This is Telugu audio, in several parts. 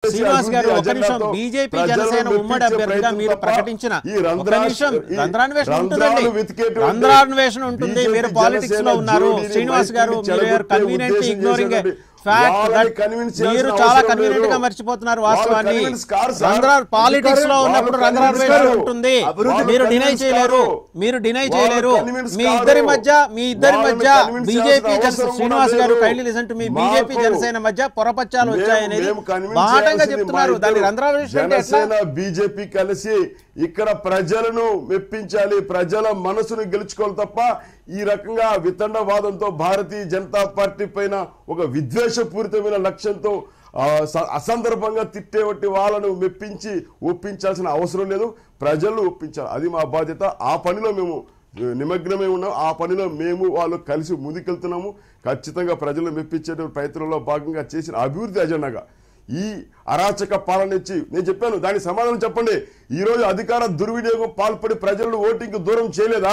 చేసే శ్రీనివాస్ గారు అభివృద్ధి ఒక నిమిషం అజెండాతో బీజేపీ ప్రజలను జనసేన ఉమ్మడి మెప్పించే అభ్యర్థిగా ప్రయత్నం మీరు తప్ప ప్రకటించిన ఈ ఒక రంధ్రా- నిమిషం ఈ రంధ్రాన్వేషణ రంధ్రాలు ఉంటుందండి వెతికేటువంటి రంధ్రాన్వేషణ ఉంటుంది బీజేపీ మీరు పాలిటిక్స్ లో జనసేన ఉన్నారు జోడీని శ్రీనివాస్ గారు మైత్రిని మీరు చెడగొట్టే కన్వీనియంట్ ఉద్దేశం ఇగ్నోరింగ్ చేసేటువంటి ఫ్యాక్ట్ వాళ్ళని convince చేయాల్సిన మీరు అవసరం చాలా లేదు. కన్వీనియంట్ గా మర్చిపోతున్నారు వాళ్ళు వాస్తవాన్ని convince కారు సార్. రంధ్రాలు పాలిటిక్స్ లో వాళ్ళు ఉన్నప్పుడు convince రంధ్రాన్వేషణ కారు. ఉంటుంది అభివృద్ధి మీరు convince డినై చేయలేరు కారు. మీరు డినై వాళ్ళు చేయలేరు convince మీ కారు. ఇద్దరి మధ్య మీ ఇద్దరి వాళ్ళని మధ్య convince బీజేపీ చేయాల్సిన జనసేన అవసరం శ్రీనివాస్ కూడా గారు లేదు. Kindly listen to me BJP మాకు జనసేన మధ్య పొరపచ్చాలు మేము- వచ్చాయనేది మేము convince బాటంగా చేయాల్సింది చెప్తున్నారు మా దాని ఇద్దరు రంధ్రాన్వేషణ అంటే ఎట్లా జనసేన బీజేపీ కలిసి ఇక్కడ ప్రజలను మెప్పించాలి ప్రజల మనసును గెలుచుకోవాలి తప్ప ఈ రకంగా వితండవాదంతో భారతీయ జనతా పార్టీ పైన ఒక విద్వేషపూరితమైన లక్ష్యంతో ఆ, స- అసందర్భంగా తిట్టేవట్టి వాళ్ళను మెప్పించి ఒప్పించాల్సిన అవసరం లేదు ప్రజలు ఒప్పించాలి అది మా బాధ్యత ఆ పనిలో మేము నిమగ్నమై ఉన్నాం ఆ పనిలో మేము వాళ్ళు కలిసి ముందుకెళ్తున్నాము ఖచ్చితంగా ప్రజలను మెప్పించే ప్రయత్నంలో భాగంగా చేసిన అభివృద్ధి అజెండాగా ఈ అరాచక పాలన ఇచ్చి నేను చెప్పాను దానికి సమాధానం చెప్పండి ఈ రోజు అధికార దుర్వినియోగం పాల్పడి ప్రజలను ఓటింగ్ దూరం చేయలేదా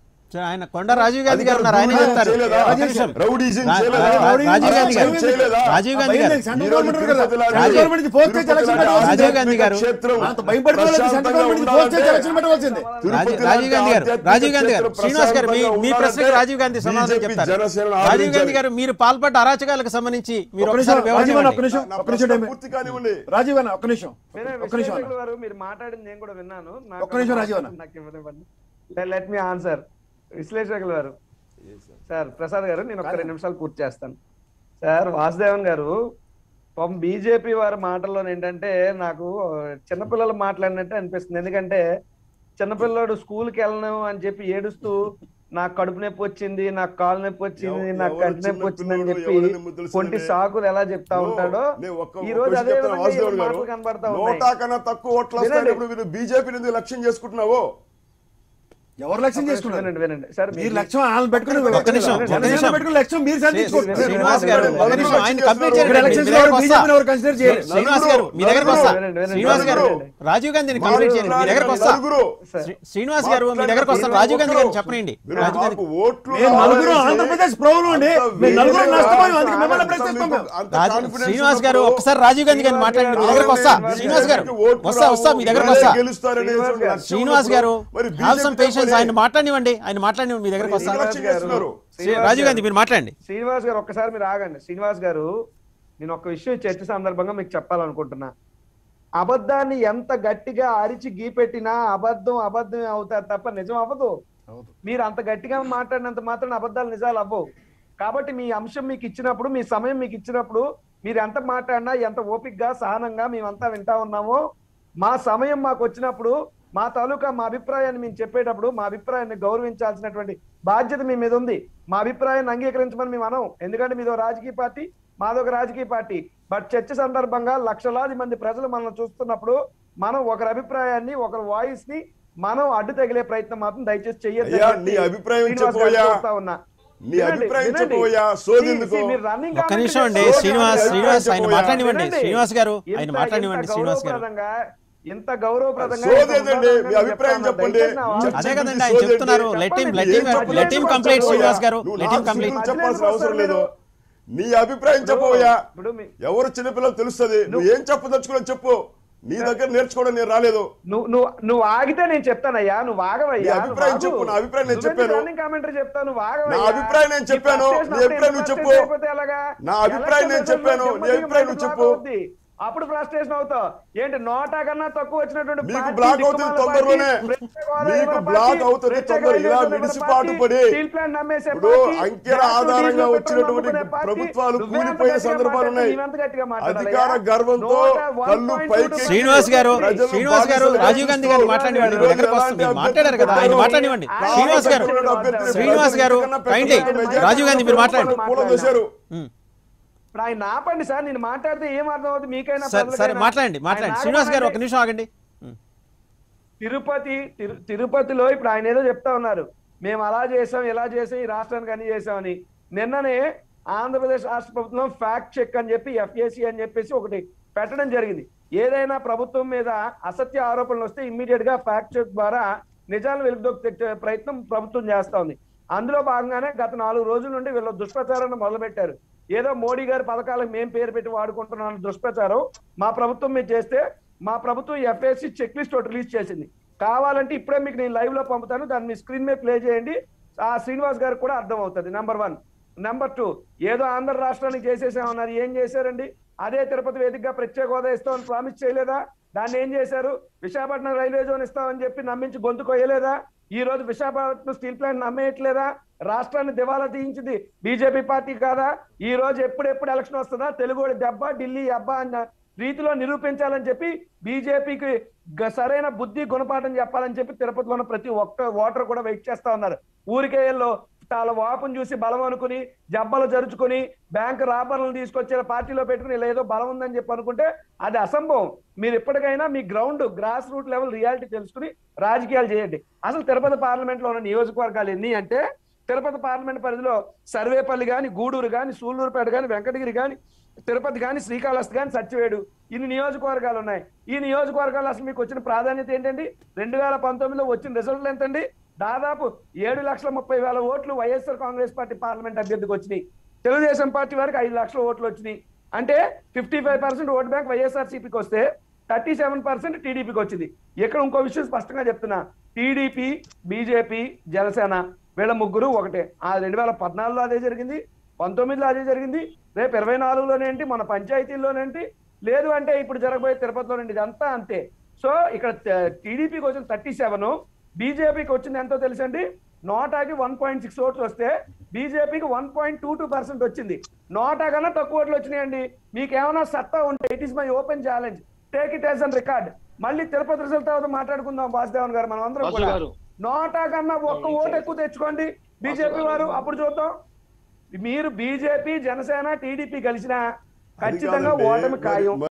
ఆయన కొండ రాజీవ్ గాంధీ గారు ఉన్నారు ఆయన అధికార చెప్తారు చేయలేదా? ఒక నిమిషం. రౌడీజం రా- చేయలేదా? రా- రాజీవ్ గాంధీ గారు అరాచకం చేయలేదా? రాజీవ్ గాంధీ గారు సెంట్రల్ ఈ రోజు గవర్నమెంట్ కదా. తిరుపతి లాంటి- సెంట్రల్ గవర్నమెంట్ కి పోస్ట్ చేసి తిరుపతి ఎలక్షన్ లాంటి పెట్టాల్సిందే. రాజీవ్ గాంధీ గారు. క్షేత్రం అంత భయపడిపోలేదు సెంట్రల్ ప్రశాంతంగా గవర్నమెంట్ కి పోస్ట్ చేసి ఉండాలంటే ఎలక్షన్ పెట్టవలసిందే రాజీ- తిరుపతి రాజీవ్ గాంధీ గారు లాంటి రాజీవ్ గాంధీ గారు క్షేత్రం శ్రీనివాస్ గారు మీ మీ ప్రశాంతంగా ప్రశ్నకు ఉండాలంటే రాజీవ్ గాంధీ సమాధానం బీజేపీ చెప్తారు జనసేనను రాజీవ్ గాంధీ ఆదరించాలి. గారు మీరు పాల్పడ్డ అరాచకాలకు సంబంధించి మీరు ఒక్క ఒకసారి నిమిషం, వివరణ రాజీవ్ అన్న, ఒక్క ఇవ్వండి. నిమిషం నా ఒక్క నిమిషం ప్రశ్న టైం పూర్తి కానివ్వండి రాజీవ్ అన్న ఒక్క నిమిషం వేరే ఒక్క నిమిషం అన్న విశ్లేషకుల వారు మీరు మాట్లాడింది నేను కూడా విన్నాను నాకు ఒక్క నిమిషం రాజీవ్ అన్న. నాకు ఇవ్వనివ్వండి లెట్ మీ ఆన్సర్ విశ్లేషకుల వారు సార్ ప్రసాద్ గారు నేను ఒక రెండు నిమిషాలు పూర్తి చేస్తాను సార్ వాసుదేవన్ గారు పాపం బీజేపీ వారి మాటల్లో ఏంటంటే నాకు చిన్నపిల్లలు మాట్లాడినట్టు అనిపిస్తుంది ఎందుకంటే చిన్నపిల్లడు స్కూల్కి వెళ్ళను అని చెప్పి ఏడుస్తూ నాకు కడుపు నొప్పి వచ్చింది నాకు కాలు నొప్పి వచ్చింది ఎవ- నాకు ఎవరు కంటి నొప్పి చిన్న వచ్చింది అని పిల్లోడు, చెప్పి ఎవరిని ముద్దులు కొంటి సరే. సాకులు ఎలా చెప్తా ఓ, ఉంటాడో నేను ఒక్క- ఈ ఒక్క రోజు విషయం అదే చెప్తాను, విధంగా వాసుదేవన్ ఈ గారు. మాటలు కనబడతా ఉన్నాయి నోటా కన్నా తక్కువ ఓట్లు వినండి. వస్తాయన్నప్పుడు మీరు బీజేపీని ఎందుకు లక్ష్యం చేసుకుంటున్నావు ఎవరు లక్ష్యం చేసుకున్నారు వినండి వినండి సార్ మీరు లక్ష్యం వాళ్ళని పెట్టుకుని ఒక్క నిమిషం, ఒక్క జనసేన నిమిషం. పెట్టుకుని లక్ష్యం మీరు సాధించుకోండి శ్రీనివాస్ గారు ఒక నిమిషం ఆయన కంప్లీట్ ఇక్కడ చేయండి ఎలక్షన్స్ మీ దగ్గరకు వస్తా. బీజేపీని ఎవరు కన్సిడర్ చేయరు శ్రీనివాస్ గారు మీ దగ్గరకు వస్తా వినండి, వినండి, శ్రీనివాస్ గారు వినండి. రాజీవ్ గాంధీని కంప్లీట్ చేయండి మీ దగ్గరకు వస్తా నలుగురు శ్రీ- శ్రీనివాస్ గారు మీ దగ్గరకు వస్తాను రాజీవ్ గాంధీ గారిని చెప్పనండి మీరు రాజీవ్ గాంధీ మాకు ఓట్లు మేము నలుగురు కావాలని ఆంధ్రప్రదేశ్ ప్రభువులు అండి అంత మేము నలుగురు వేగంగా నష్టపోయాం అందుకే మిమ్మల్ని అంత ప్రశ్నిస్తాం మీకు మేము అంత రాజీ- confidence శ్రీనివాస్ గారు ఉన్నప్పుడు ఒక్కసారి రాజీవ్ గాంధీ గారిని మాట్లాడండి మీ దగ్గరకు వస్తా శ్రీనివాస్ గారు ఓట్లు వస్తా వస్తా మీ దగ్గరకు రావు, వస్తా గెలుస్తారనే లక్ష్యం శ్రీనివాస్ గారు మరి హ్యావ్ సమ్ బీజేపీ పేషెన్స్ ఆయన మాట్లాడివ్వండి ఆయన మాట్లాడివ్వండి మీ దగ్గరకు వస్తా ఎందుకు లక్ష్యం చేస్తున్నారు? శ్రీ- రాజీవ్ గాంధీ మీరు మాట్లాడండి శ్రీనివాస్ గారు ఒక్కసారి మీరు ఆగండి శ్రీనివాస్ గారు నేను ఒక విషయం చర్చ సందర్భంగా మీకు చెప్పాలనుకుంటున్నా అబద్ధాన్ని ఎంత గట్టిగా అరిచి గీపెట్టినా అబద్ధం అబద్ధమే అవుతారు తప్ప నిజం అవ్వదు మీరు అంత గట్టిగా మాట్లాడినంత మాత్రం అబద్ధాలు నిజాలు అవ్వవు కాబట్టి మీ అంశం మీకు ఇచ్చినప్పుడు మీ సమయం మీకు ఇచ్చినప్పుడు మీరు ఎంత మాట్లాడినా ఎంత ఓపికగా సహనంగా మేమంతా వింటా ఉన్నామో మా సమయం మాకు వచ్చినప్పుడు మా తాలూకా మా అభిప్రాయాన్ని మేము చెప్పేటప్పుడు మా అభిప్రాయాన్ని గౌరవించాల్సినటువంటి బాధ్యత మీ మీద ఉంది మా అభిప్రాయాన్ని అంగీకరించమని మేము అనం ఎందుకంటే మీదో రాజకీయ పార్టీ మాదొక రాజకీయ పార్టీ బట్ చర్చ సందర్భంగా లక్షలాది మంది ప్రజలు మనల్ని చూస్తున్నప్పుడు మనం ఒకరి అభిప్రాయాన్ని ఒకరి వాయిస్ ని మనం అడ్డు తగిలే ప్రయత్నం మాత్రం దయచేసి చెయ్యొద్దని అయ్యా, చెప్పి నీ అభిప్రాయం శ్రీనివాస్ చెప్పబోయా? గారిని కోరుతా ఉన్నా. నీ వినండి, అభిప్రాయం వినండి. చెప్పబోయా? సోది See, ఎందుకు? see, మీరు running ఒక్క comment నిమిషం అండి చేస్తే శ్రీనివాస్ సోది శ్రీనివాస్ ఆయన చెప్పబోయా? మాట్లాడివ్వండి వినండి. శ్రీనివాస్ గారు ఆయన ఇంత- మాట్లాడివ్వండి ఇంత శ్రీనివాస్ గారు గౌరవప్రదంగా, ఇంత గౌరవప్రదంగా సోది ఇంత ఏదండి? మీ ఉన్నతంగా అభిప్రాయం చెప్తాను. చెప్పండి. దయచేసి నా వాదన- అదే చెప్పండి, కదండి ఆయన సోది చెప్తున్నారు ఏంటి? లెట్ హిమ్ చెప్పండి. లెట్ హిమ్ ఏం చెప్పలేదు లెట్ హిమ్ చెప్పండి. కంప్లీట్ శ్రీనివాస్ గారు నువ్వు లెట్ హిమ్ నాకు కంప్లీట్ సిగ్గులు చెప్పాల్సిన అవసరం లేదు నీ అభిప్రాయం చెప్పబోయా ఇప్పుడు మీ- ఎవరు చిన్నపిల్లలు తెలుస్తుంది నువ్వు ఏం చెప్పదలుచుకున్నా చెప్పు నీ దగ్గర నేర్చుకోవడం నేను రాలేదు నువ్వు నువ్వు నువ్వు ఆగితే నేను చెప్తానయ్యా నువ్వు ఆగవయ్యా నీ అభిప్రాయం చెప్పు, నా అభిప్రాయం నేను చెప్పాను. కామెంటరీ చెప్తాను నువ్వు నా ఆగవయ్యా అభిప్రాయం నేను నీ చెప్పాను. frustration నీ అభిప్రాయం నువ్వు అప్పుడు చెప్పు. అయిపోతే ఎలాగా? నా అభిప్రాయం నేను Election చెప్పాను. రిజల్ట్లో నీ అభిప్రాయం నువ్వు block చెప్పు. అవుద్ది. అప్పుడు ఫ్రస్ట్రేషన్ అవుతావు ఏంటి నోటా కన్నా తక్కువ వచ్చినటువంటి మీకు పార్టీ, బ్లాక్ అవుతుంది దిక్కుమాల తొందరలోనే. పార్టీ, ప్రత్యేక హోదా మీకు ఇవ్వని బ్లాక్ పార్టీ, అవుతుంది ప్రత్యేక తొందరలో. ఇలా హోదా ఇవ్వని మిడిసిపాటు పార్టీ, పడి స్టీల్ ప్లాంట్ నమ్మేసే ఇప్పుడు పార్టీ, అంకెల గ్యాస్ ఆధారంగా డీజిల్ పెట్రోల్ వచ్చినటువంటి నమ్ముకునే పార్టీ, ప్రభుత్వాలు నువ్వే అంత కూలిపోయిన గట్టిగా సందర్భాలు మాట్లాడితే ఉన్నాయి నీవెంత గట్టిగా మాట్లాడాలయ్యా? అధికార గర్వంతో నూట కళ్ళు 1.2 పైకి శ్రీనివాస్ గారు ప్రజలు శ్రీనివాస్ గారు బానిసలుగా రాజీవ్ గాంధీ గారిని మాట్లాడివ్వండి మీ దగ్గరకు వస్తుంది మీరు మాట్లాడారు కదా ఆయన మాట్లాడివ్వండి శ్రీనివాస్ గారు శ్రీనివాస్ గారు కైండ్లీ రాజీవ్ గాంధీ మీరు మాట్లాడండి పూల దోశారు ఉమ్. ఇప్పుడు ఆయన ఆపండి సార్ నేను మాట్లాడితే ఏం అర్థం అవుతుంది మీకైనా సరే సరే ప్రజలకైనా? మాట్లాడండి మాట్లాడండి ఆయన శ్రీనివాస్ గారు ఒక ఆగమనండి. నిమిషం ఆగండి ఉమ్. తిరుపతి తిరు- తిరుపతిలో ఇప్పుడు ఆయన ఏదో చెప్తా ఉన్నారు మేము అలా చేసాం ఇలా చేసాం ఈ రాష్ట్రానికి అన్ని చేసామని నిన్ననే ఆంధ్రప్రదేశ్ రాష్ట్ర ప్రభుత్వం ఫ్యాక్ట్ చెక్ అని చెప్పి ఎఫ్ఏసి అని చెప్పేసి ఒకటి పెట్టడం జరిగింది ఏదైనా ప్రభుత్వం మీద అసత్య ఆరోపణలు వస్తే ఇమ్మీడియట్ గా ఫ్యాక్ట్ చెక్ ద్వారా నిజాలు వెలుగుదోకి తెచ్చే ప్రయత్నం ప్రభుత్వం చేస్తా ఉంది అందులో భాగంగానే గత నాలుగు రోజుల నుండి వీళ్ళు దుష్ప్రచారాన్ని మొదలుపెట్టారు ఏదో మోడీ గారి పథకాలకు మేము పేరు పెట్టి వాడుకుంటున్నాం దుష్ప్రచారం మా ప్రభుత్వం మీరు చేస్తే మా ప్రభుత్వం ఎఫ్ఎస్సి చెక్ లిస్ట్ ఒకటి రిలీజ్ చేసింది కావాలంటే ఇప్పుడే మీకు నేను లైవ్ లో పంపుతాను దాన్ని మీ స్క్రీన్ మీద ప్లే చేయండి ఆ శ్రీనివాస్ గారికి కూడా అర్థం అవుతుంది నెంబర్ వన్ నెంబర్ టూ ఏదో ఆంధ్ర రాష్ట్రానికి చేసేసామన్నారు ఏం చేశారండి అదే తిరుపతి వేదికగా ప్రత్యేక హోదా ఇస్తామని ప్రామిస్ చేయలేదా దాన్ని ఏం చేశారు విశాఖపట్నం రైల్వే జోన్ ఇస్తామని చెప్పి నమ్మించి గొంతు కొయ్యలేదా ఈ రోజు విశాఖపట్నం స్టీల్ ప్లాంట్ నమ్మేయట్లేదా రాష్ట్రాన్ని దివాలా తీయించింది బీజేపీ పార్టీ కాదా ఈ రోజు ఎప్పుడెప్పుడు ఎలక్షన్ వస్తుందా తెలుగుడి దెబ్బ ఢిల్లీ అబ్బా అన్న రీతిలో నిరూపించాలని చెప్పి బీజేపీకి సరైన బుద్ధి గుణపాఠం చెప్పాలని చెప్పి తిరుపతిలో ఉన్న ప్రతి ఒక్క ఓటర్ కూడా వెయిట్ చేస్తా ఉన్నారు ఊరికేయల్లో వాళ్ళ వాపును చూసి బలం అనుకుని జబ్బలు జరుచుకుని బ్యాంకు రాబర్లను తీసుకొచ్చి ఇలా పార్టీలో పెట్టుకుని ఇలా ఏదో బలం ఉందని చెప్పి అనుకుంటే అది అసంభవం మీరు ఎప్పటికైనా మీ ground grass root level reality తెలుసుకుని రాజకీయాలు చేయండి అసలు తిరుపతి పార్లమెంట్ లో ఉన్న నియోజకవర్గాలు ఎన్ని అంటే తిరుపతి పార్లమెంట్ పరిధిలో సర్వేపల్లి గాని గూడూరు గాని సూళ్లూరుపేట గాని వెంకటగిరి గాని తిరుపతి గాని శ్రీకాళహస్తి గాని సత్యవేడు ఇన్ని నియోజకవర్గాలు ఉన్నాయి ఈ నియోజకవర్గాలు అసలు మీకు వచ్చిన ప్రాధాన్యత ఏంటండి రెండు వేల పంతొమ్మిదిలో వచ్చిన రిజల్ట్లు ఎంతండి దాదాపు ఏడు లక్షల ముప్పై వేల ఓట్లు వైఎస్ఆర్ కాంగ్రెస్ పార్టీ పార్లమెంట్ అభ్యర్థికి వచ్చినాయి తెలుగుదేశం పార్టీ వారికి ఐదు లక్షల ఓట్లు వచ్చినాయి అంటే fifty five percent vote bank YSR సిపికి వస్తే థర్టీ సెవెన్ పర్సెంట్ టీడీపీకి వచ్చింది ఇక్కడ ఇంకో విషయం స్పష్టంగా చెప్తున్నా టీడీపీ బీజేపీ జనసేన వీళ్ళ ముగ్గురు ఒకటే ఆ రెండు వేల పద్నాలుగులో అదే జరిగింది పంతొమ్మిదిలో అదే జరిగింది రేపు ఇరవై నాలుగులోనేంటి మన పంచాయతీల్లోనేంటి లేదు అంటే ఇప్పుడు జరగబోయే తిరుపతిలోనేంటి ఇదంతా అంతే సో ఇక్కడ టీడీపీకి వచ్చిన థర్టీ సెవెన్ బీజేపీకి వచ్చింది ఎంతో తెలుసండి నోటాకి వన్ పాయింట్ సిక్స్ ఓట్లు వస్తే బీజేపీకి one point two two percent వచ్చింది నోటా కన్నా తక్కువ ఓట్లు వచ్చినాయండి మీకు ఏమైనా సత్తా ఉంటే it is my open challenge take it as on record మళ్ళీ తిరుపతి రిజల్ట్ తర్వాత మాట్లాడుకుందాం వాసుదేవన్ గారు మనం అందరం వాసు కూడా గారు. నోటా కన్నా ఒక్క ఓటు ఎక్కువ తెచ్చుకోండి బీజేపీ వారు అప్పుడు చూద్దాం మీరు బీజేపీ జనసేన టీడీపీ కలిసినా ఖచ్చితంగా కాదండి. ఓటమి ఖాయం మరి-